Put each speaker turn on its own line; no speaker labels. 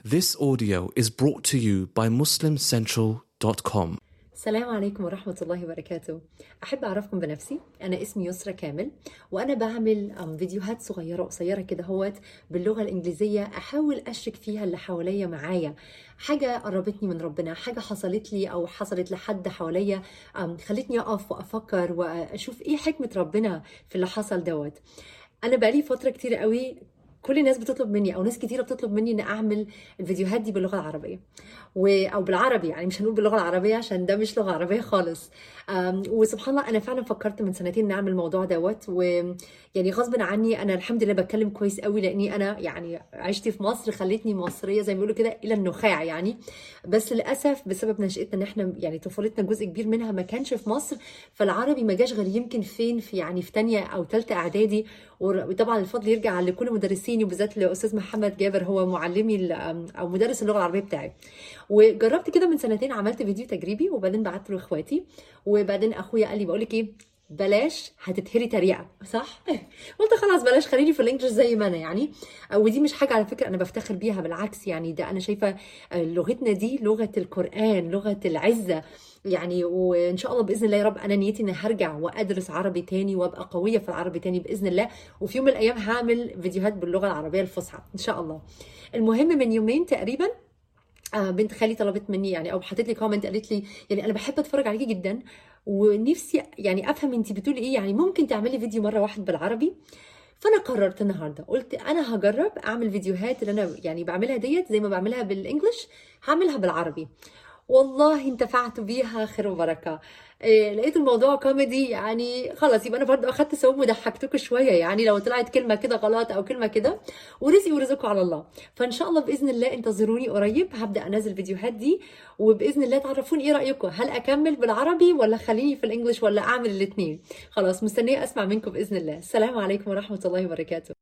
This audio is brought to you by MuslimCentral.com.
السلام عليكم ورحمة الله وبركاته أحب أعرفكم بنفسي أنا اسمي يسرى كامل وأنا بعمل أم، فيديوهات صغيرة قصيرة كده هوت باللغة الإنجليزية أحاول أشرك فيها اللي حواليا معايا حاجة قربتني من ربنا حاجة حصلت لي أو حصلت لحد حواليا أم، خلتني أقف وأفكر وأشوف إيه حكمة ربنا في اللي حصل دوت أنا بقالي فترة كتير قوي كل الناس بتطلب مني او ناس كتيره بتطلب مني ان اعمل الفيديوهات دي باللغه العربيه و... او بالعربي يعني مش هنقول باللغه العربيه عشان ده مش لغه عربيه خالص أم... وسبحان الله انا فعلا فكرت من سنتين نعمل الموضوع دوت ويعني غصب عني انا الحمد لله بتكلم كويس قوي لاني انا يعني عشتي في مصر خلتني مصريه زي ما بيقولوا كده الى النخاع يعني بس للاسف بسبب نشاتنا ان احنا يعني طفولتنا جزء كبير منها ما كانش في مصر فالعربي ما جاش غير يمكن فين في يعني في تانية او ثالثه اعدادي وطبعا الفضل يرجع لكل مدرسيني وبالذات لاستاذ محمد جابر هو معلمي ال- او مدرس اللغه العربيه بتاعي وجربت كده من سنتين عملت فيديو تجريبي وبعدين بعته لاخواتي وبعدين اخويا قال لي بقول لك ايه بلاش هتتهري تريقه صح قلت خلاص بلاش خليني في الانجليش زي ما انا يعني ودي مش حاجه على فكره انا بفتخر بيها بالعكس يعني ده انا شايفه لغتنا دي لغه القران لغه العزه يعني وان شاء الله باذن الله يا رب انا نيتي اني هرجع وادرس عربي تاني وابقى قويه في العربي تاني باذن الله وفي يوم من الايام هعمل فيديوهات باللغه العربيه الفصحى ان شاء الله المهم من يومين تقريبا آه بنت خالي طلبت مني يعني او حطت لي كومنت قالت لي يعني انا بحب اتفرج عليكي جدا ونفسي يعني افهم انت بتقولي ايه يعني ممكن تعملي فيديو مره واحد بالعربي فانا قررت النهارده قلت انا هجرب اعمل فيديوهات اللي انا يعني بعملها ديت زي ما بعملها بالانجلش هعملها بالعربي والله انتفعت بيها خير وبركه إيه لقيت الموضوع كوميدي يعني خلاص يبقى انا برضو اخدت ثواب وضحكتكم شويه يعني لو طلعت كلمه كده غلط او كلمه كده ورزقي ورزقكم على الله فان شاء الله باذن الله انتظروني قريب هبدا انزل الفيديوهات دي وباذن الله تعرفوني ايه رايكم هل اكمل بالعربي ولا خليني في الانجليش ولا اعمل الاثنين خلاص مستنيه اسمع منكم باذن الله السلام عليكم ورحمه الله وبركاته